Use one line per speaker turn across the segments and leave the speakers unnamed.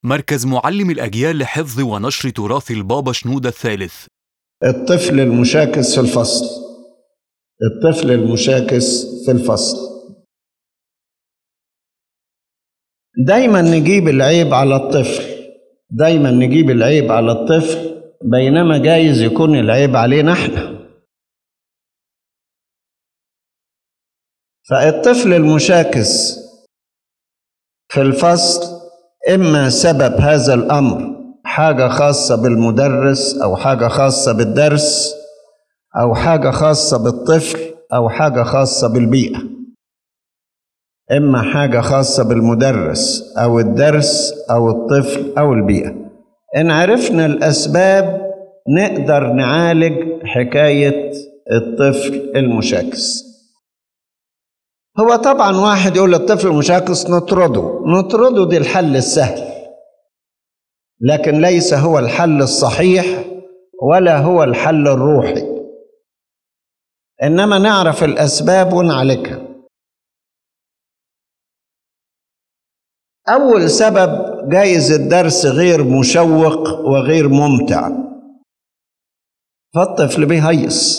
مركز معلم الأجيال لحفظ ونشر تراث البابا شنودة الثالث
الطفل المشاكس في الفصل الطفل المشاكس في الفصل دايما نجيب العيب على الطفل دايما نجيب العيب على الطفل بينما جايز يكون العيب علينا احنا فالطفل المشاكس في الفصل اما سبب هذا الامر حاجه خاصه بالمدرس او حاجه خاصه بالدرس او حاجه خاصه بالطفل او حاجه خاصه بالبيئه اما حاجه خاصه بالمدرس او الدرس او الطفل او البيئه ان عرفنا الاسباب نقدر نعالج حكايه الطفل المشاكس هو طبعا واحد يقول للطفل المشاكس نطرده نطرده دي الحل السهل لكن ليس هو الحل الصحيح ولا هو الحل الروحي انما نعرف الاسباب ونعالجها اول سبب جايز الدرس غير مشوق وغير ممتع فالطفل بيهيص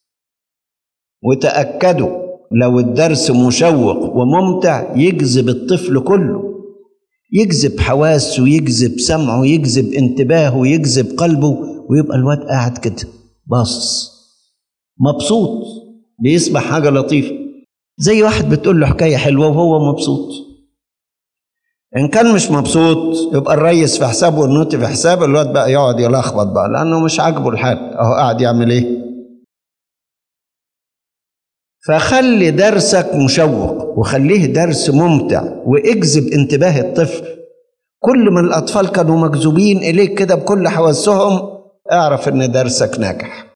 وتاكدوا لو الدرس مشوق وممتع يجذب الطفل كله يجذب حواسه يجذب سمعه يجذب انتباهه يجذب قلبه ويبقى الواد قاعد كده باصص مبسوط بيسمع حاجة لطيفة زي واحد بتقول له حكاية حلوة وهو مبسوط إن كان مش مبسوط يبقى الريس في حسابه والنوتي في حسابه الواد بقى يقعد يلخبط بقى لأنه مش عاجبه الحال أهو قاعد يعمل إيه فخلي درسك مشوق وخليه درس ممتع واجذب انتباه الطفل كل ما الأطفال كانوا مجذوبين إليك كده بكل حواسهم اعرف إن درسك ناجح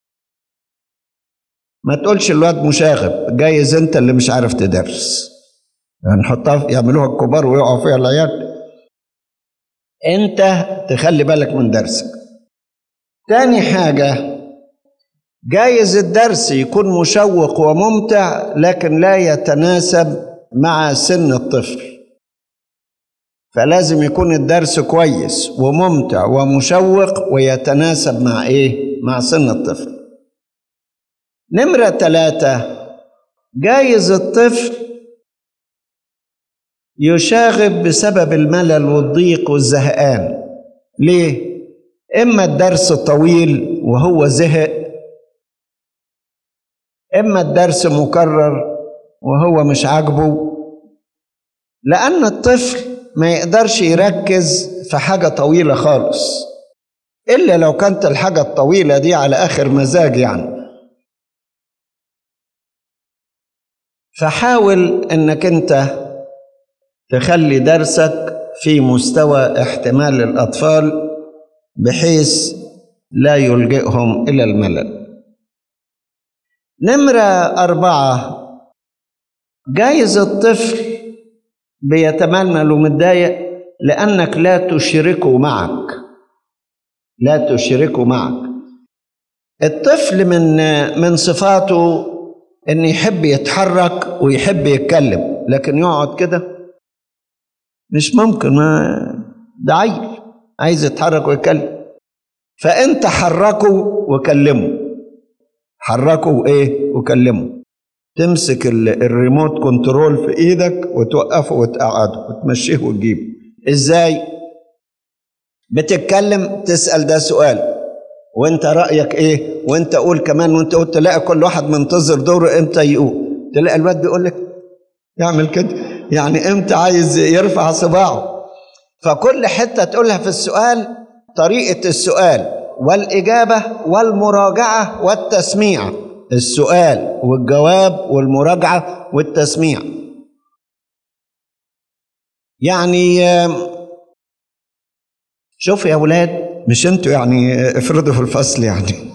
ما تقولش الواد مشاغب جايز انت اللي مش عارف تدرس هنحطها يعني يعملوها الكبار ويقعوا فيها العيال انت تخلي بالك من درسك تاني حاجه جايز الدرس يكون مشوق وممتع لكن لا يتناسب مع سن الطفل فلازم يكون الدرس كويس وممتع ومشوق ويتناسب مع ايه مع سن الطفل نمرة ثلاثة جايز الطفل يشاغب بسبب الملل والضيق والزهقان ليه اما الدرس طويل وهو زهق اما الدرس مكرر وهو مش عاجبه لان الطفل ما يقدرش يركز في حاجه طويله خالص الا لو كانت الحاجه الطويله دي على اخر مزاج يعني فحاول انك انت تخلي درسك في مستوى احتمال الاطفال بحيث لا يلجئهم الى الملل نمرة أربعة جايز الطفل بيتململ ومتضايق لأنك لا تشركه معك لا تشركه معك الطفل من من صفاته إن يحب يتحرك ويحب يتكلم لكن يقعد كده مش ممكن ما ده عيل عايز يتحرك ويتكلم فأنت حركه وكلمه حركه وايه وكلمه تمسك الريموت كنترول في ايدك وتوقفه وتقعده وتمشيه وتجيبه ازاي بتتكلم تسال ده سؤال وانت رايك ايه وانت قول كمان وانت قول تلاقي كل واحد منتظر دوره امتى يقول تلاقي الواد بيقول لك يعمل كده يعني امتى عايز يرفع صباعه فكل حته تقولها في السؤال طريقه السؤال والإجابة والمراجعة والتسميع السؤال والجواب والمراجعة والتسميع يعني شوف يا ولاد مش انتوا يعني افرضوا في الفصل يعني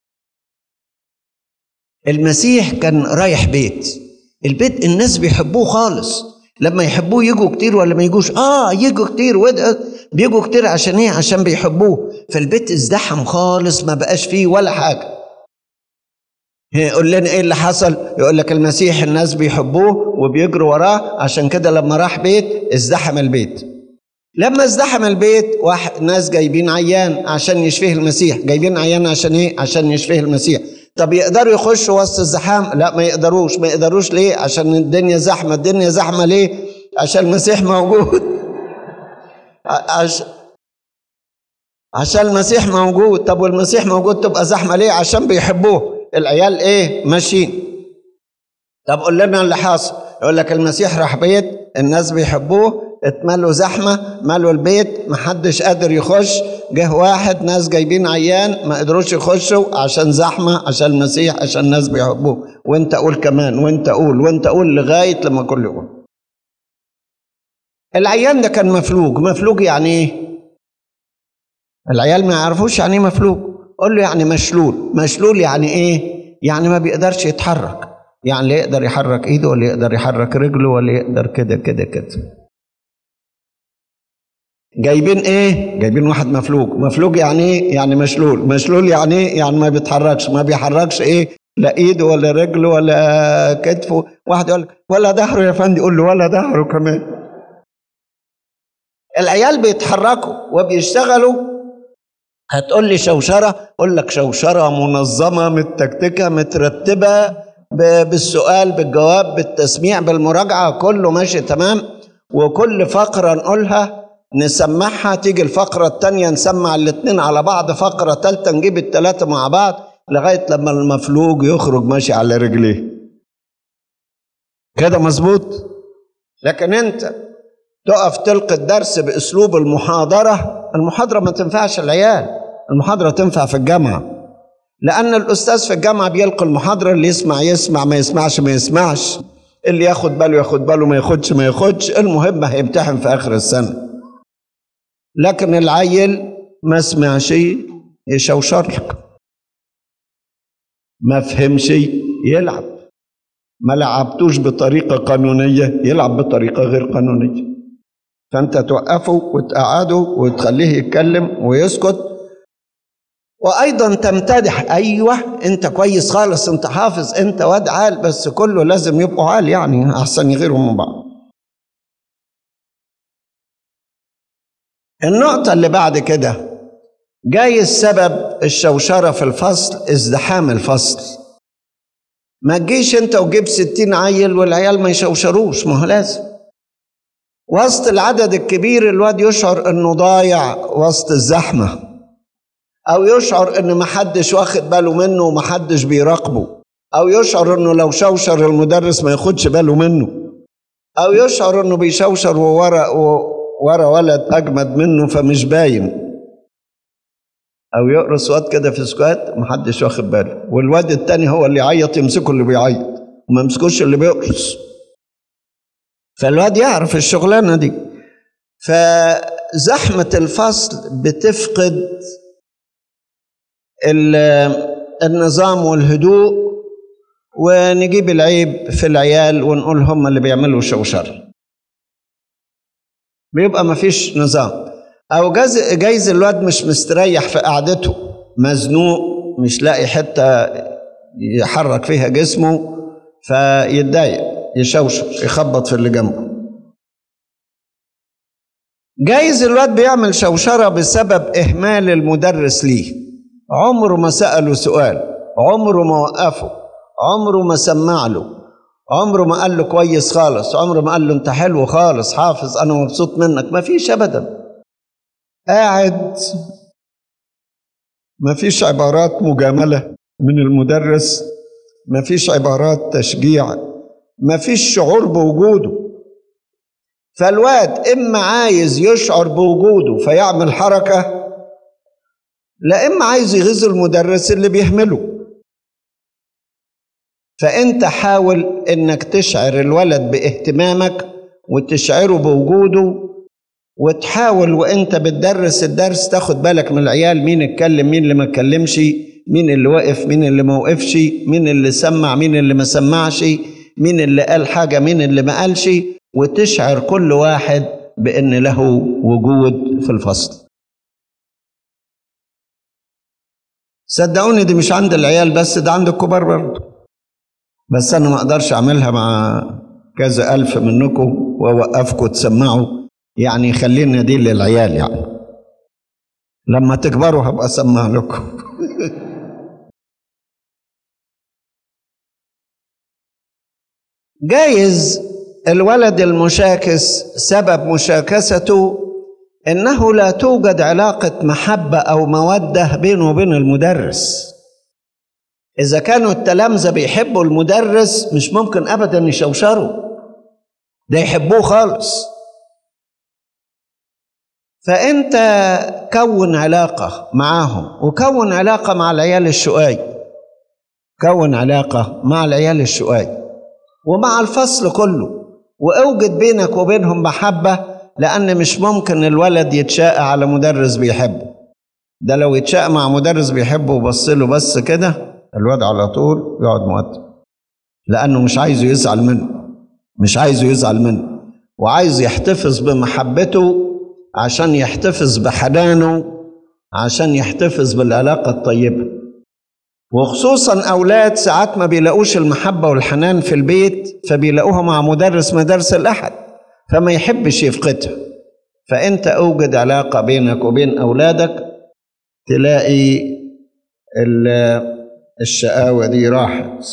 المسيح كان رايح بيت البيت الناس بيحبوه خالص لما يحبوه يجوا كتير ولا ما يجوش اه يجوا كتير بيجوا كتير عشان ايه عشان بيحبوه فالبيت ازدحم خالص ما بقاش فيه ولا حاجه يقول لنا ايه اللي حصل يقول لك المسيح الناس بيحبوه وبيجروا وراه عشان كده لما راح بيت ازدحم البيت لما ازدحم البيت واحد ناس جايبين عيان عشان يشفيه المسيح جايبين عيان عشان ايه عشان يشفيه المسيح طب يقدروا يخشوا وسط الزحام لا ما يقدروش ما يقدروش ليه عشان الدنيا زحمه الدنيا زحمه ليه عشان المسيح موجود عشان عشان المسيح موجود طب والمسيح موجود تبقى زحمه ليه عشان بيحبوه العيال ايه ماشيين طب قول لنا اللي حاصل يقول لك المسيح راح بيت الناس بيحبوه اتملوا زحمه ملوا البيت محدش قادر يخش جه واحد ناس جايبين عيان ما قدروش يخشوا عشان زحمه عشان المسيح عشان الناس بيحبوه وانت قول كمان وانت قول وانت قول لغايه لما كل يقول العيان ده كان مفلوج مفلوج يعني ايه العيال ما يعرفوش يعني ايه مفلوج قول له يعني مشلول مشلول يعني ايه يعني ما بيقدرش يتحرك يعني لا يقدر يحرك ايده ولا يقدر يحرك رجله ولا يقدر كده كده كده جايبين ايه جايبين واحد مفلوج مفلوج يعني ايه يعني مشلول مشلول يعني ايه يعني ما بيتحركش ما بيحركش ايه لا ايده ولا رجله ولا كتفه واحد يقول لك ولا ظهره يا فندم يقول له ولا ظهره كمان العيال بيتحركوا وبيشتغلوا هتقول لي شوشره اقول لك شوشره منظمه متكتكه مترتبه ب- بالسؤال بالجواب بالتسميع بالمراجعه كله ماشي تمام وكل فقره نقولها نسمعها تيجي الفقره الثانيه نسمع الاثنين على بعض فقره ثالثه نجيب الثلاثه مع بعض لغايه لما المفلوج يخرج ماشي على رجليه كده مظبوط لكن انت تقف تلقي الدرس باسلوب المحاضره المحاضره ما تنفعش العيال المحاضره تنفع في الجامعه لان الاستاذ في الجامعه بيلقي المحاضره اللي يسمع يسمع ما يسمعش ما يسمعش اللي ياخد باله ياخد باله ما ياخدش ما ياخدش المهم هيمتحن في اخر السنه لكن العيل ما سمعش يشوشر لك ما فهمش يلعب ما لعبتوش بطريقه قانونيه يلعب بطريقه غير قانونيه فانت توقفه وتقعده وتخليه يتكلم ويسكت وايضا تمتدح ايوه انت كويس خالص انت حافظ انت واد عال بس كله لازم يبقوا عال يعني احسن يغيروا من بعض النقطة اللي بعد كده جاي السبب الشوشرة في الفصل ازدحام الفصل ما تجيش انت وجيب ستين عيل والعيال ما يشوشروش ما هو لازم وسط العدد الكبير الواد يشعر انه ضايع وسط الزحمه او يشعر ان محدش واخد باله منه ومحدش بيراقبه او يشعر انه لو شوشر المدرس ما ياخدش باله منه او يشعر انه بيشوشر وورا ورا ولد اجمد منه فمش باين او يقرص واد كده في سكوات محدش واخد باله والواد التاني هو اللي يعيط يمسكه اللي بيعيط وما يمسكوش اللي بيقرص فالواد يعرف الشغلانه دي فزحمه الفصل بتفقد ال- النظام والهدوء ونجيب العيب في العيال ونقول هم اللي بيعملوا شوشره بيبقى مفيش نظام او جايز جايز الواد مش مستريح في قعدته مزنوق مش لاقي حته يحرك فيها جسمه فيتضايق يشوشر يخبط في اللي جنبه جايز الواد بيعمل شوشره بسبب اهمال المدرس ليه عمره ما ساله سؤال عمره ما وقفه عمره ما سمع له عمره ما قال له كويس خالص عمره ما قال له انت حلو خالص حافظ انا مبسوط منك ما فيش ابدا قاعد ما فيش عبارات مجامله من المدرس ما فيش عبارات تشجيع ما فيش شعور بوجوده فالواد اما عايز يشعر بوجوده فيعمل حركه لا اما عايز يغيظ المدرس اللي بيهمله فانت حاول انك تشعر الولد باهتمامك وتشعره بوجوده وتحاول وانت بتدرس الدرس تاخد بالك من العيال مين اتكلم مين اللي ما اتكلمش مين اللي وقف مين اللي ما وقفش مين اللي سمع مين اللي ما سمعش مين اللي قال حاجه مين اللي ما قالش وتشعر كل واحد بان له وجود في الفصل صدقوني دي مش عند العيال بس ده عند الكبار برضه بس انا ما اقدرش اعملها مع كذا الف منكم واوقفكم تسمعوا يعني خلينا دي للعيال يعني لما تكبروا هبقى اسمع لكم جايز الولد المشاكس سبب مشاكسته انه لا توجد علاقه محبه او موده بينه وبين المدرس اذا كانوا التلامذه بيحبوا المدرس مش ممكن ابدا يشوشروا ده يحبوه خالص فانت كون علاقه معاهم وكون علاقه مع العيال الشقاي كون علاقه مع العيال الشقاي ومع الفصل كله واوجد بينك وبينهم محبه لان مش ممكن الولد يتشاقى على مدرس بيحبه ده لو يتشاقى مع مدرس بيحبه وبص له بس كده الواد على طول يقعد مؤدب لانه مش عايزه يزعل منه مش عايزه يزعل منه وعايز يحتفظ بمحبته عشان يحتفظ بحنانه عشان يحتفظ بالعلاقه الطيبه وخصوصا اولاد ساعات ما بيلاقوش المحبه والحنان في البيت فبيلاقوها مع مدرس مدارس الاحد فما يحبش يفقدها فانت اوجد علاقه بينك وبين اولادك تلاقي الشقاوه دي راحت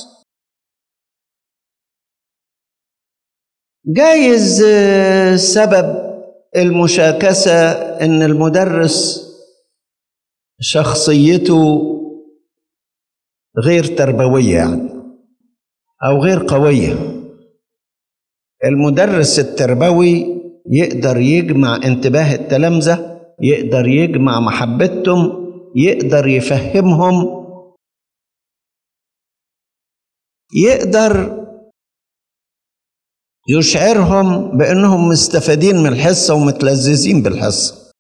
جايز سبب المشاكسه ان المدرس شخصيته غير تربويه يعني او غير قويه المدرس التربوي يقدر يجمع انتباه التلامذه يقدر يجمع محبتهم يقدر يفهمهم يقدر يشعرهم بانهم مستفادين من الحصه ومتلذذين بالحصه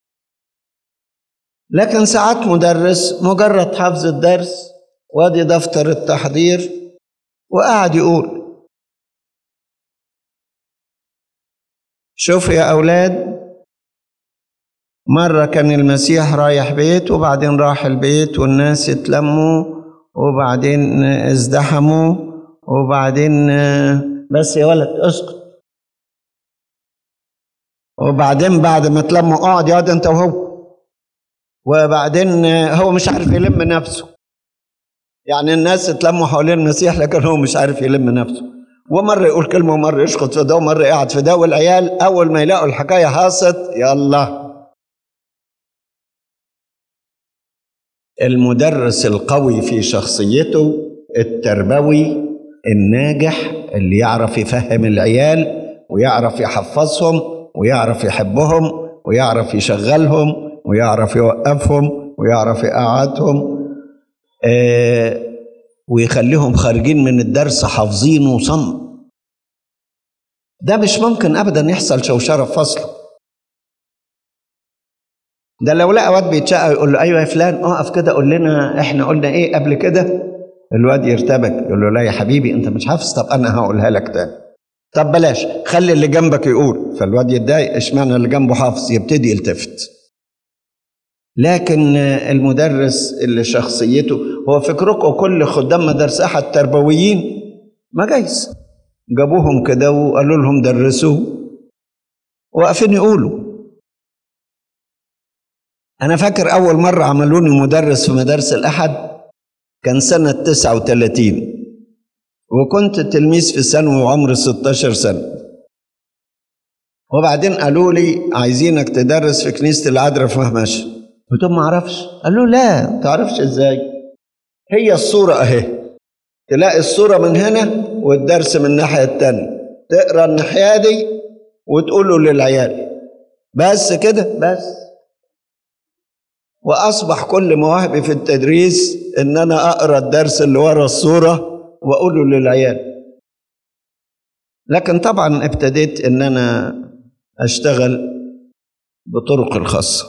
لكن ساعات مدرس مجرد حفظ الدرس وادي دفتر التحضير وقعد يقول شوف يا أولاد مرة كان المسيح رايح بيت وبعدين راح البيت والناس اتلموا وبعدين ازدحموا وبعدين بس يا ولد اسكت وبعدين بعد ما اتلموا اقعد يقعد انت وهو وبعدين هو مش عارف يلم نفسه يعني الناس اتلموا حوالين المسيح لكن هو مش عارف يلم نفسه ومرة يقول كلمة ومرة يشخط في ده ومرة يقعد في ده والعيال أول ما يلاقوا الحكاية هاصت يلا المدرس القوي في شخصيته التربوي الناجح اللي يعرف يفهم العيال ويعرف يحفظهم ويعرف يحبهم ويعرف يشغلهم ويعرف يوقفهم ويعرف يقعدهم آه ويخليهم خارجين من الدرس حافظين وصم ده مش ممكن ابدا يحصل شوشره في فصله ده لو لقى واد بيتشقى يقول له ايوه يا فلان اقف كده قول لنا احنا قلنا ايه قبل كده الواد يرتبك يقول له لا يا حبيبي انت مش حافظ طب انا هقولها لك تاني طب بلاش خلي اللي جنبك يقول فالواد يتضايق اشمعنى اللي جنبه حافظ يبتدي يلتفت لكن المدرس اللي شخصيته هو فكركم كل خدام مدارس احد تربويين ما جايز جابوهم كده وقالوا لهم درسوا واقفين يقولوا انا فاكر اول مره عملوني مدرس في مدارس الاحد كان سنه 39 وكنت تلميذ في ثانوي وعمري 16 سنه وبعدين قالوا لي عايزينك تدرس في كنيسه العذراء في مهمشه قلت لهم ما اعرفش قال له لا ما تعرفش ازاي هي الصوره اهي تلاقي الصوره من هنا والدرس من الناحيه التانية تقرا الناحيه دي وتقوله للعيال بس كده بس واصبح كل مواهبي في التدريس ان انا اقرا الدرس اللي ورا الصوره واقوله للعيال لكن طبعا ابتديت ان انا اشتغل بطرق الخاصه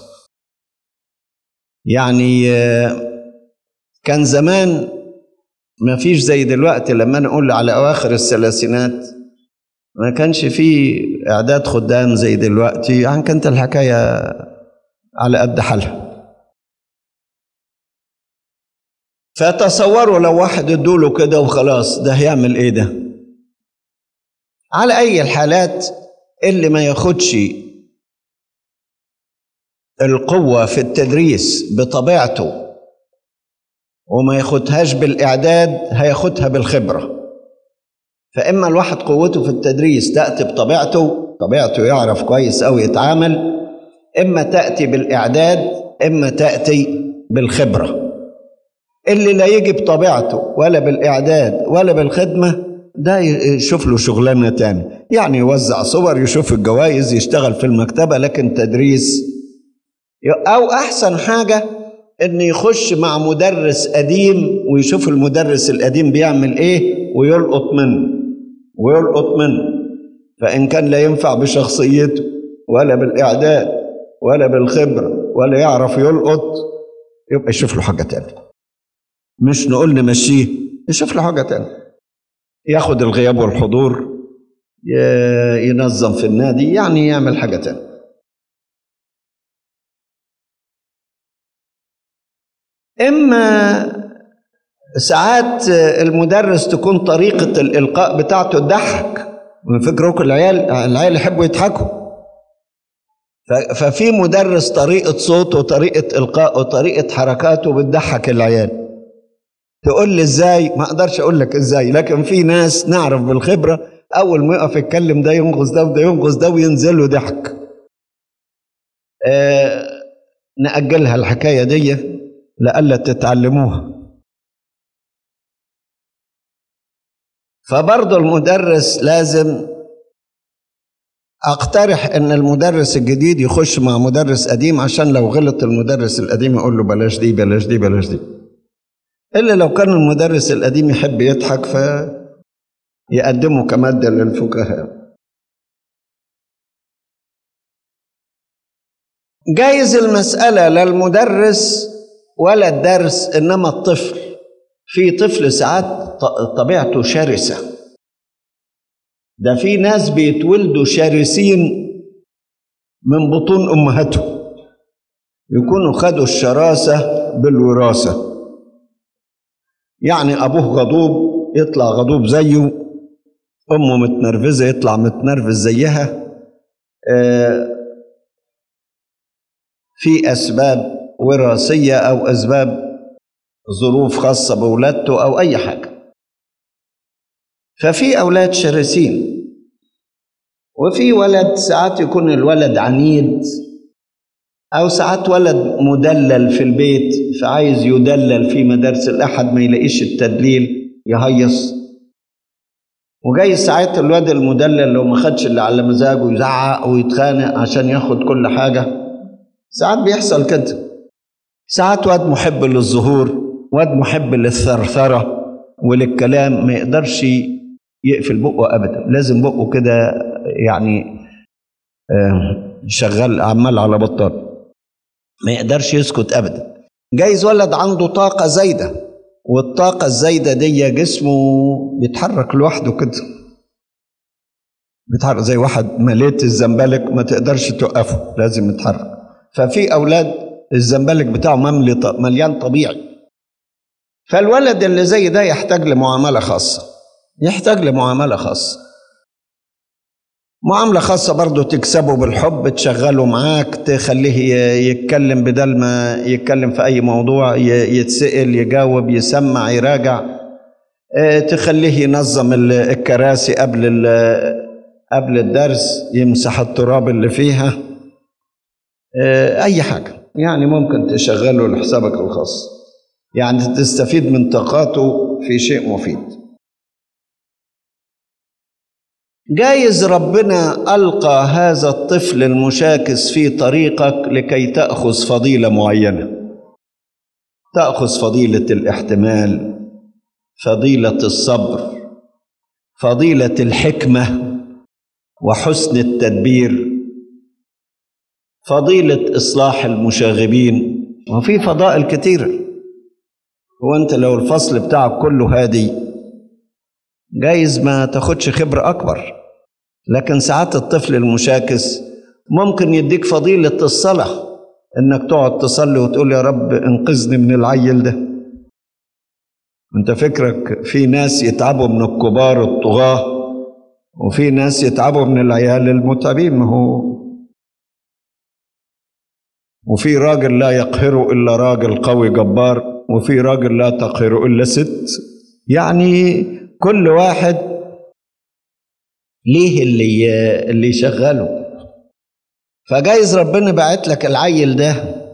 يعني كان زمان ما فيش زي دلوقتي لما انا اقول على اواخر الثلاثينات ما كانش فيه اعداد خدام زي دلوقتي يعني كانت الحكايه على قد حالها فتصوروا لو واحد ادوله كده وخلاص ده هيعمل ايه ده على اي الحالات اللي ما ياخدش القوة في التدريس بطبيعته وما ياخدهاش بالإعداد هياخدها بالخبرة فإما الواحد قوته في التدريس تأتي بطبيعته طبيعته يعرف كويس أو يتعامل إما تأتي بالإعداد إما تأتي بالخبرة اللي لا يجي بطبيعته ولا بالإعداد ولا بالخدمة ده يشوف له شغلانة تاني يعني يوزع صور يشوف الجوائز يشتغل في المكتبة لكن تدريس أو أحسن حاجة إن يخش مع مدرس قديم ويشوف المدرس القديم بيعمل إيه ويلقط منه ويلقط منه فإن كان لا ينفع بشخصيته ولا بالإعداد ولا بالخبرة ولا يعرف يلقط يبقى يشوف له حاجة تانية مش نقول نمشيه يشوف له حاجة تانية ياخد الغياب والحضور ينظم في النادي يعني يعمل حاجة تانية إما ساعات المدرس تكون طريقة الإلقاء بتاعته تضحك من فكركم العيال العيال يحبوا يضحكوا ففي مدرس طريقة صوته وطريقة إلقاء وطريقة حركاته بتضحك العيال تقول لي ازاي ما اقدرش اقول لك ازاي لكن في ناس نعرف بالخبره اول ما يقف يتكلم ده ينغص ده وده ينغص ده وينزل له ضحك آه نأجلها الحكايه دي لألا تتعلموها فبرضه المدرس لازم اقترح ان المدرس الجديد يخش مع مدرس قديم عشان لو غلط المدرس القديم يقول له بلاش دي بلاش دي بلاش دي إلا لو كان المدرس القديم يحب يضحك فيقدمه كمادة للفكهاء جايز المسألة لا المدرس ولا الدرس إنما الطفل في طفل ساعات طبيعته شرسة ده في ناس بيتولدوا شرسين من بطون أمهاتهم يكونوا خدوا الشراسة بالوراثة يعني أبوه غضوب يطلع غضوب زيه أمه متنرفزة يطلع متنرفز زيها في أسباب وراثية أو أسباب ظروف خاصة بولادته أو أي حاجة ففي أولاد شرسين وفي ولد ساعات يكون الولد عنيد أو ساعات ولد مدلل في البيت فعايز يدلل في مدارس الأحد ما يلاقيش التدليل يهيص وجاي ساعات الواد المدلل لو ما خدش اللي على مزاجه يزعق ويتخانق عشان ياخد كل حاجة ساعات بيحصل كده ساعات واد محب للظهور واد محب للثرثرة وللكلام ما يقدرش يقفل بقه أبدا لازم بقه كده يعني شغال عمال على بطال ما يقدرش يسكت ابدا جايز ولد عنده طاقه زايده والطاقه الزايده دي جسمه بيتحرك لوحده كده بيتحرك زي واحد مليت الزنبلك ما تقدرش توقفه لازم يتحرك ففي اولاد الزنبلك بتاعه مملي مليان طبيعي فالولد اللي زي ده يحتاج لمعامله خاصه يحتاج لمعامله خاصه معاملة خاصة برضه تكسبه بالحب تشغله معاك تخليه يتكلم بدل ما يتكلم في أي موضوع يتسأل يجاوب يسمع يراجع تخليه ينظم الكراسي قبل قبل الدرس يمسح التراب اللي فيها أي حاجة يعني ممكن تشغله لحسابك الخاص يعني تستفيد من طاقاته في شيء مفيد جايز ربنا ألقى هذا الطفل المشاكس في طريقك لكي تأخذ فضيلة معينة تأخذ فضيلة الاحتمال فضيلة الصبر فضيلة الحكمة وحسن التدبير فضيلة إصلاح المشاغبين وفي فضائل كثيرة هو أنت لو الفصل بتاعك كله هادي جايز ما تاخدش خبرة أكبر لكن ساعات الطفل المشاكس ممكن يديك فضيلة الصلاة إنك تقعد تصلي وتقول يا رب انقذني من العيل ده أنت فكرك في ناس يتعبوا من الكبار الطغاة وفي ناس يتعبوا من العيال المتعبين ما هو وفي راجل لا يقهره إلا راجل قوي جبار وفي راجل لا تقهره إلا ست يعني كل واحد ليه اللي اللي يشغله فجايز ربنا بعت لك العيل ده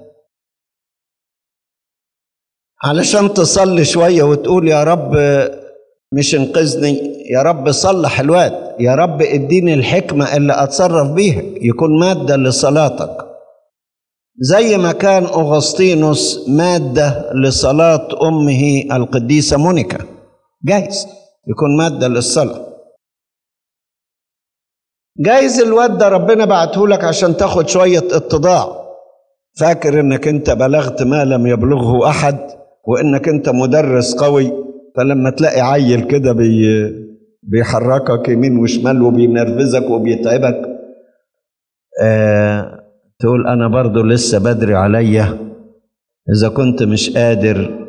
علشان تصلي شوية وتقول يا رب مش انقذني يا رب صلح الواد يا رب اديني الحكمة اللي اتصرف بيها يكون مادة لصلاتك زي ما كان أغسطينوس مادة لصلاة أمه القديسة مونيكا جايز يكون مادة للصلاة جايز الواد ده ربنا بعته لك عشان تاخد شوية اتضاع فاكر انك انت بلغت ما لم يبلغه احد وانك انت مدرس قوي فلما تلاقي عيل كده بي بيحركك يمين وشمال وبينرفزك وبيتعبك آه تقول انا برضو لسه بدري عليا اذا كنت مش قادر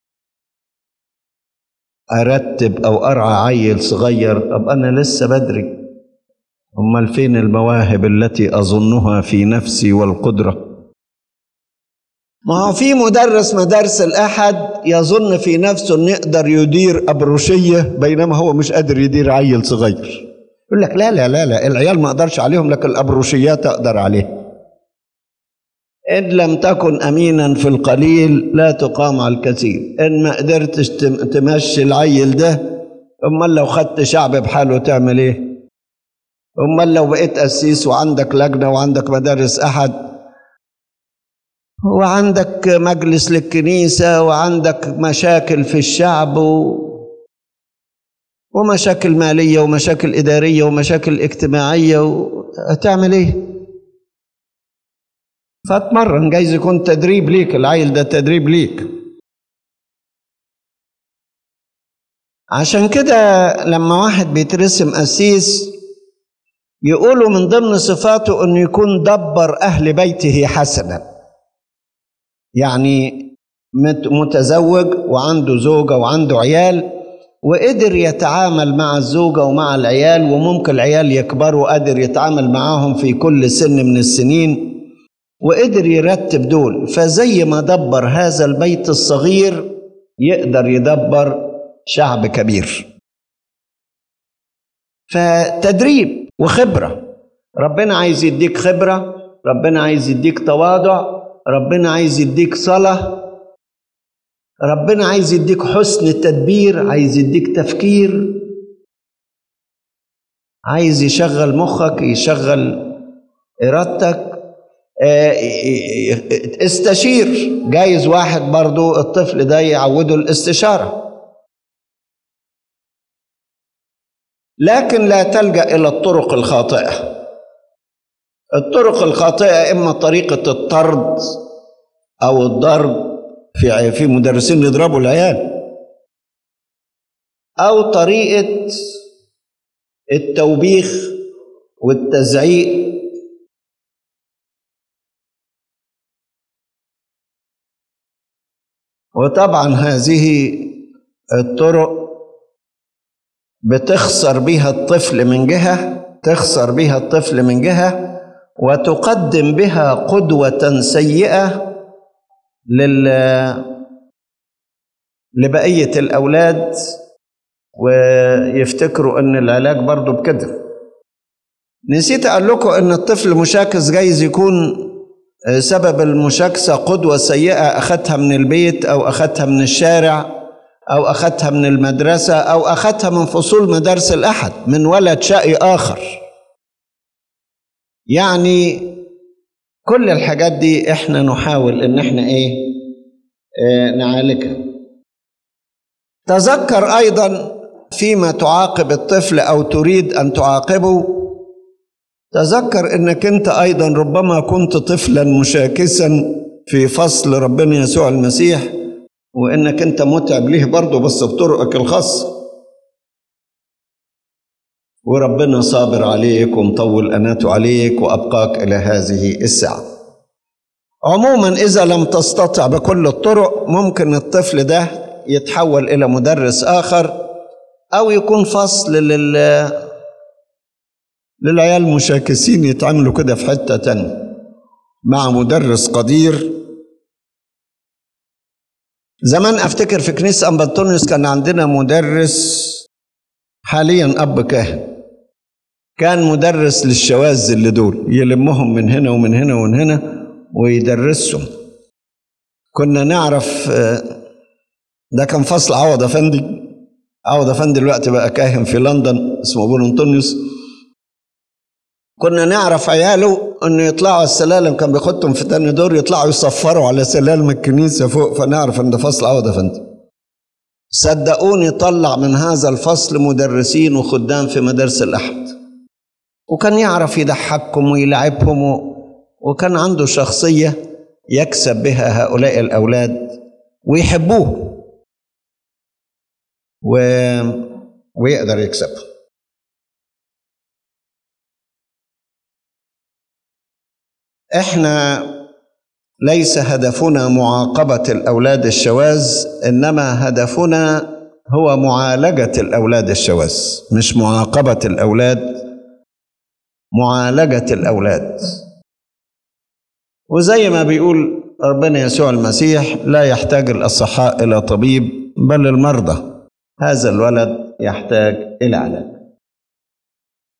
ارتب او ارعى عيل صغير ابقى انا لسه بدري امال فين المواهب التي اظنها في نفسي والقدره ما هو في مدرس مدارس الاحد يظن في نفسه انه يقدر يدير ابروشيه بينما هو مش قادر يدير عيل صغير يقول لك لا لا لا لا العيال ما اقدرش عليهم لكن الابروشيات اقدر عليها ان لم تكن امينا في القليل لا تقام على الكثير ان ما قدرتش تمشي العيل ده امال لو خدت شعب بحاله تعمل ايه امال لو بقيت قسيس وعندك لجنه وعندك مدارس احد وعندك مجلس للكنيسة وعندك مشاكل في الشعب و... ومشاكل مالية ومشاكل إدارية ومشاكل اجتماعية و... هتعمل إيه؟ فاتمرن جايز يكون تدريب ليك العيل ده تدريب ليك عشان كده لما واحد بيترسم قسيس يقولوا من ضمن صفاته انه يكون دبر اهل بيته حسنا يعني متزوج وعنده زوجة وعنده عيال وقدر يتعامل مع الزوجة ومع العيال وممكن العيال يكبروا قادر يتعامل معاهم في كل سن من السنين وقدر يرتب دول فزي ما دبر هذا البيت الصغير يقدر يدبر شعب كبير فتدريب وخبرة ربنا عايز يديك خبرة ربنا عايز يديك تواضع ربنا عايز يديك صلاة ربنا عايز يديك حسن التدبير عايز يديك تفكير عايز يشغل مخك يشغل إرادتك استشير جايز واحد برضو الطفل ده يعوده الاستشارة لكن لا تلجأ إلى الطرق الخاطئة الطرق الخاطئة إما طريقة الطرد أو الضرب في في مدرسين يضربوا العيال أو طريقة التوبيخ والتزعيق وطبعا هذه الطرق بتخسر بها الطفل من جهة تخسر بها الطفل من جهة وتقدم بها قدوة سيئة لل لبقية الأولاد ويفتكروا أن العلاج برضو بكده نسيت أقول لكم أن الطفل مشاكس جايز يكون سبب المشاكسة قدوة سيئة أخذها من البيت أو أخذها من الشارع أو أخذها من المدرسة أو أخذها من فصول مدارس الأحد من ولد شقي آخر يعني كل الحاجات دي احنا نحاول ان احنا ايه اه نعالجها تذكر ايضا فيما تعاقب الطفل او تريد ان تعاقبه تذكر انك انت ايضا ربما كنت طفلا مشاكسا في فصل ربنا يسوع المسيح وانك انت متعب ليه برضه بس بطرقك الخاصه وربنا صابر عليك ومطول أناته عليك وأبقاك إلى هذه الساعة عموما إذا لم تستطع بكل الطرق ممكن الطفل ده يتحول إلى مدرس آخر أو يكون فصل لل للعيال المشاكسين يتعاملوا كده في حتة تانية مع مدرس قدير زمان افتكر في كنيسه ام بطونيوس كان عندنا مدرس حاليا اب كاهن كان مدرس للشواذ اللي دول يلمهم من هنا ومن هنا ومن هنا ويدرسهم كنا نعرف آه، ده كان فصل عوض افندي عوض افندي دلوقتي بقى كاهن في لندن اسمه ابو انطونيوس كنا نعرف عياله انه يطلعوا السلالم كان بياخدهم في تاني دور يطلعوا يصفروا على سلالم الكنيسه فوق فنعرف ان ده فصل عوض افندي صدقوني طلع من هذا الفصل مدرسين وخدام في مدارس الاحد وكان يعرف يضحكهم ويلعبهم و... وكان عنده شخصيه يكسب بها هؤلاء الاولاد ويحبوه و... ويقدر يكسبهم احنا ليس هدفنا معاقبه الاولاد الشواذ انما هدفنا هو معالجه الاولاد الشواذ مش معاقبه الاولاد معالجه الاولاد وزي ما بيقول ربنا يسوع المسيح لا يحتاج الاصحاء الى طبيب بل المرضى هذا الولد يحتاج الى علاج